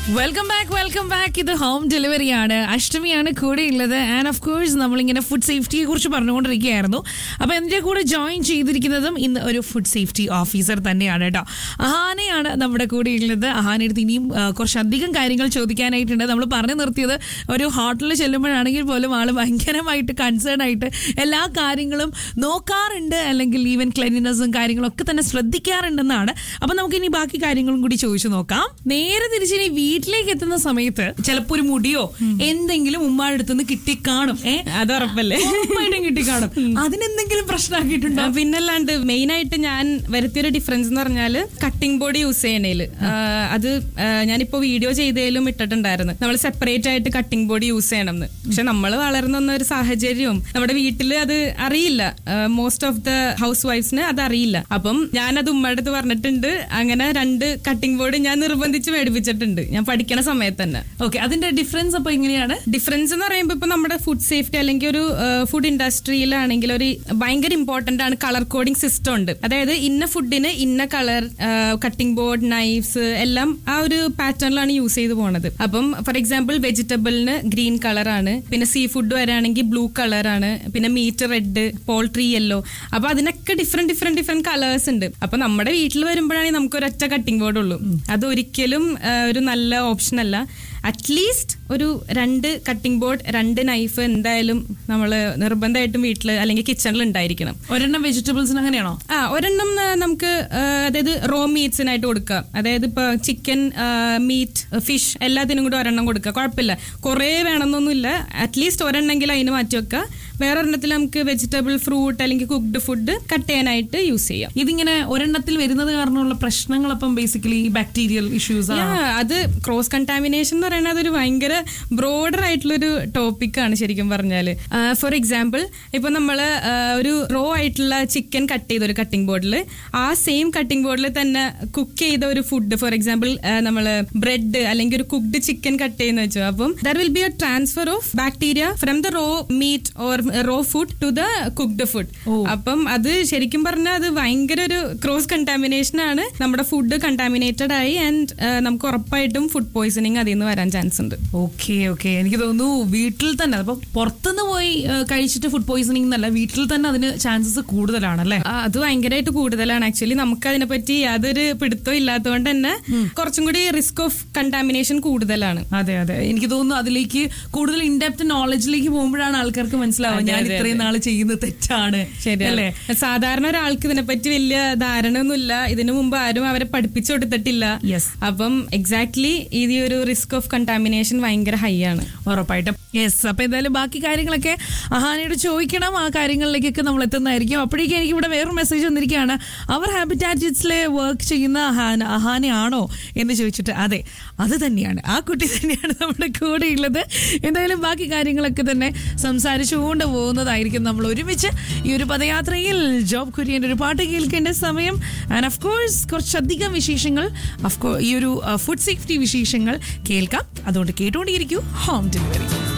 Welcome back welcome back ഇത് home delivery ആണ് അഷ്ടമിയാണ് കൂടെ ഉള്ളത് ആൻഡ് ഓഫ് കോഴ്സ് നമ്മളിങ്ങനെ ഫുഡ് സേഫ്റ്റിയെ കുറിച്ച് പറഞ്ഞുകൊണ്ടിരിക്കുകയായിരുന്നു അപ്പൊ എന്റെ കൂടെ ജോയിൻ ചെയ്തിരിക്കുന്നതും ഇന്ന് ഒരു ഫുഡ് സേഫ്റ്റി ഓഫീസർ തന്നെയാണ് കേട്ടോ അഹാനയാണ് നമ്മുടെ കൂടെ ഉള്ളത് അഹാനടുത്ത് ഇനിയും ആ, കുറച്ചധികം കാര്യങ്ങൾ ചോദിക്കാനായിട്ടുണ്ട് നമ്മൾ പറഞ്ഞു നിർത്തിയത് ഒരു ഹോട്ടലിൽ ചെല്ലുമ്പോഴാണെങ്കിൽ പോലും ആള് ഭയങ്കരമായിട്ട് കൺസേൺ ആയിട്ട് എല്ലാ കാര്യങ്ങളും നോക്കാറുണ്ട് അല്ലെങ്കിൽ ഈവൻ ക്ലീനിനെസ്സും കാര്യങ്ങളും ഒക്കെ തന്നെ ശ്രദ്ധിക്കാറുണ്ടെന്നാണ് അപ്പൊ നമുക്ക് ഇനി ബാക്കി കാര്യങ്ങളും കൂടി ചോദിച്ചു നോക്കാം നേരെ തിരിച്ച് ഇനി വീട്ടിലേക്ക് എത്തുന്ന സമയത്ത് ചിലപ്പോ ഒരു മുടിയോ എന്തെങ്കിലും ഉമ്മാടെ അടുത്തുനിന്ന് കിട്ടിക്കാണും ഏ അത് ഉറപ്പല്ലേ ഉറപ്പായിട്ടും കിട്ടിക്കാണും അതിനെന്തെങ്കിലും പ്രശ്നമാക്കിയിട്ടുണ്ടോ ആ, പിന്നല്ലാണ്ട് മെയിൻ ആയിട്ട് ഞാൻ വരുത്തിയൊരു ഡിഫറൻസ് എന്ന് പറഞ്ഞാല് കട്ടിംഗ് ബോർഡ് യൂസ് ചെയ്യണേല് ആ, അത് ആ, ഞാനിപ്പോ വീഡിയോ ചെയ്തതിലും ഇട്ടിട്ടുണ്ടായിരുന്നു നമ്മൾ സെപ്പറേറ്റ് ആയിട്ട് കട്ടിംഗ് ബോർഡ് യൂസ് ചെയ്യണം എന്ന് പക്ഷെ നമ്മൾ വളർന്നു വന്ന ഒരു സാഹചര്യവും നമ്മുടെ വീട്ടിൽ അത് അറിയില്ല മോസ്റ്റ് ഓഫ് ദ ഹൗസ് വൈഫ്സിന് അത് അറിയില്ല അപ്പം ഞാൻ അത് ഉമ്മയുടെ അടുത്ത് പറഞ്ഞിട്ടുണ്ട് അങ്ങനെ രണ്ട് കട്ടിംഗ് ബോർഡ് ഞാൻ നിർബന്ധിച്ച് മേടിപ്പിച്ചിട്ടുണ്ട് ഞാൻ പഠിക്കണ സമയത്ത് തന്നെ ഓക്കെ അതിന്റെ ഡിഫറൻസ് അപ്പൊ എങ്ങനെയാണ് ഡിഫറൻസ് എന്ന് പറയുമ്പോൾ ഇപ്പൊ നമ്മുടെ ഫുഡ് സേഫ്റ്റി അല്ലെങ്കിൽ ഒരു ഫുഡ് ഇൻഡസ്ട്രിയിലാണെങ്കിൽ ഒരു ഭയങ്കര ഇമ്പോർട്ടന്റ് ആണ് കളർ കോഡിംഗ് സിസ്റ്റം ഉണ്ട് അതായത് ഇന്ന ഫുഡിന് ഇന്ന കളർ കട്ടിംഗ് ബോർഡ് നൈഫ്സ് എല്ലാം ആ ഒരു പാറ്റേണിലാണ് യൂസ് ചെയ്ത് പോണത് അപ്പം ഫോർ എക്സാമ്പിൾ വെജിറ്റബിളിന് ഗ്രീൻ കളറാണ് പിന്നെ സീ ഫുഡ് വരാണെങ്കിൽ ബ്ലൂ കളറാണ് പിന്നെ മീറ്റ് റെഡ് പോൾട്രി യെല്ലോ അപ്പൊ അതിനൊക്കെ ഡിഫറെന്റ് ഡിഫറെന്റ് ഡിഫറെന്റ് കളേഴ്സ് ഉണ്ട് അപ്പൊ നമ്മുടെ വീട്ടിൽ വരുമ്പോഴാണെങ്കിൽ നമുക്ക് ഒരൊറ്റ കട്ടിംഗ് ബോർഡ് ഉള്ളൂ അത് ഒരിക്കലും ആ, ഒരു നല്ല ഓപ്ഷൻ അല്ല അറ്റ്ലീസ്റ്റ് ഒരു രണ്ട് കട്ടിംഗ് ബോർഡ് രണ്ട് നൈഫ് എന്തായാലും നമ്മൾ നിർബന്ധമായിട്ടും വീട്ടിൽ അല്ലെങ്കിൽ കിച്ചണിൽ ഉണ്ടായിരിക്കണം ഒരെണ്ണം വെജിറ്റബിൾസിന് അങ്ങനെയാണോ ആ ഒരെണ്ണം ആ, നമുക്ക് ആ, അതായത് റോ മീറ്റ്സിനായിട്ട് കൊടുക്കാം അതായത് ഇപ്പൊ ചിക്കൻ മീറ്റ് ഫിഷ് എല്ലാത്തിനും കൂടി ഒരെണ്ണം കൊടുക്കുക കുഴപ്പമില്ല കുറേ വേണമെന്നൊന്നുമില്ല അറ്റ്ലീസ്റ്റ് ഒരെണ്ണെങ്കിലും അതിന് മാറ്റി വെക്കുക വേറെ ഒരെണ്ണത്തിൽ നമുക്ക് വെജിറ്റബിൾ ഫ്രൂട്ട് അല്ലെങ്കിൽ കുക്ക്ഡ് ഫുഡ് കട്ട് ചെയ്യാനായിട്ട് യൂസ് ചെയ്യാം ഇതിങ്ങനെ ഒരെണ്ണത്തിൽ വരുന്നത് കാരണമുള്ള പ്രശ്നങ്ങൾ അപ്പം ബേസിക്കലി ബാക്ടീരിയൽ ഇഷ്യൂസ് ആണ് Yeah, അത് ക്രോസ് കണ്ടാമിനേഷൻ എന്ന് പറയുന്നത് അതൊരു ഭയങ്കര ബ്രോഡർ ആയിട്ടുള്ളൊരു ടോപ്പിക്കാണ് ശരിക്കും പറഞ്ഞാൽ ഫോർ എക്സാമ്പിൾ ഇപ്പൊ നമ്മൾ ഒരു റോ ആയിട്ടുള്ള ചിക്കൻ കട്ട് ചെയ്ത ഒരു കട്ടിംഗ് ബോർഡിൽ ആ സെയിം കട്ടിംഗ് ബോർഡിൽ തന്നെ കുക്ക് ചെയ്ത ഒരു ഫുഡ് ഫോർ എക്സാമ്പിൾ നമ്മൾ ബ്രെഡ് അല്ലെങ്കിൽ ഒരു കുക്ക്ഡ് ചിക്കൻ കട്ട് ചെയ്യുന്ന വെച്ചു അപ്പം there will be a transfer of bacteria from the raw meat or raw food to the cooked food അപ്പം അത് ശരിക്കും പറഞ്ഞാൽ അത് ഭയങ്കര ഒരു ക്രോസ് കണ്ടാമിനേഷൻ ആണ് നമ്മുടെ ഫുഡ് കണ്ടാമിനേറ്റഡ് ആയി ആൻഡ് നമുക്ക് ഉറപ്പായിട്ടും ഫുഡ് പോയിസണിങ് അതിൽ നിന്ന് വരാൻ ചാൻസ് ഉണ്ട് ഓക്കെ ഓക്കെ എനിക്ക് തോന്നുന്നു വീട്ടിൽ തന്നെ അപ്പൊ പുറത്തുനിന്ന് പോയി ആ, കഴിച്ചിട്ട് ഫുഡ് പോയിസണിങ് എന്നല്ല വീട്ടിൽ തന്നെ അതിന് ചാൻസസ് കൂടുതലാണല്ലേ ആ, അത് ഭയങ്കരമായിട്ട് കൂടുതലാണ് ആക്ച്വലി നമുക്ക് അതിനെപ്പറ്റി യാതൊരു പിടുത്തവും ഇല്ലാത്തതുകൊണ്ട് തന്നെ കുറച്ചും കൂടി റിസ്ക് ഓഫ് കണ്ടാമിനേഷൻ കൂടുതലാണ് അതെ അതെ എനിക്ക് തോന്നുന്നു അതിലേക്ക് കൂടുതൽ ഇൻഡെപ്ത് നോളജിലേക്ക് പോകുമ്പോഴാണ് ആൾക്കാർക്ക് മനസ്സിലാവുക അതെ, ഞാൻ അതെ, ഇത്രയും നാള് ചെയ്യുന്നത് തെറ്റാണ് ശരിയല്ലേ സാധാരണ ഒരാൾക്ക് ഇതിനെപ്പറ്റി വലിയ ധാരണയൊന്നുമില്ല ഇതിനു മുമ്പ് ആരും അവരെ പഠിപ്പിച്ചു കൊടുത്തിട്ടില്ല Yes. അപ്പം എക്സാക്ട്ലി ഈ ഒരു റിസ്ക് ഓഫ് കണ്ടാമിനേഷൻ ഭയങ്കര ഹൈ ആണ് ഉറപ്പായിട്ടും യെസ് അപ്പൊ എന്തായാലും ബാക്കി കാര്യങ്ങളൊക്കെ അഹാനയോട് ചോദിക്കണം ആ കാര്യങ്ങളിലേക്കൊക്കെ നമ്മൾ എത്തുന്നതായിരിക്കും അപ്പോഴേക്കും എനിക്ക് ഇവിടെ വേറൊരു മെസ്സേജ് വന്നിരിക്കുകയാണ് അവർ ഹാബിറ്റാറ്റിറ്റ്സിലെ വർക്ക് ചെയ്യുന്ന അഹാന അഹാനയാണോ എന്ന് ചോദിച്ചിട്ട് അതെ അത് തന്നെയാണ് ആ കുട്ടി തന്നെയാണ് നമ്മുടെ കൂടെ ഉള്ളത് എന്തായാലും ബാക്കി കാര്യങ്ങളൊക്കെ തന്നെ സംസാരിച്ചുകൊണ്ട് പോകുന്നതായിരിക്കും നമ്മൾ ഒരുമിച്ച് ഈ ഒരു പദയാത്രയിൽ ജോബ് കുര്യൻ്റെ ഒരു പാട്ട് കേൾക്കേണ്ട സമയം ആൻഡ് ഓഫ് കോഴ്സ് കുറച്ചധികം വിശേഷങ്ങൾ of course ഈ ഒരു ഫുഡ് സേഫ്റ്റി വിശേഷങ്ങൾ കേൾക്കാം അതുകൊണ്ട് കേട്ടുകൊണ്ടിരിക്കൂ ഹോം ഡെലിവറി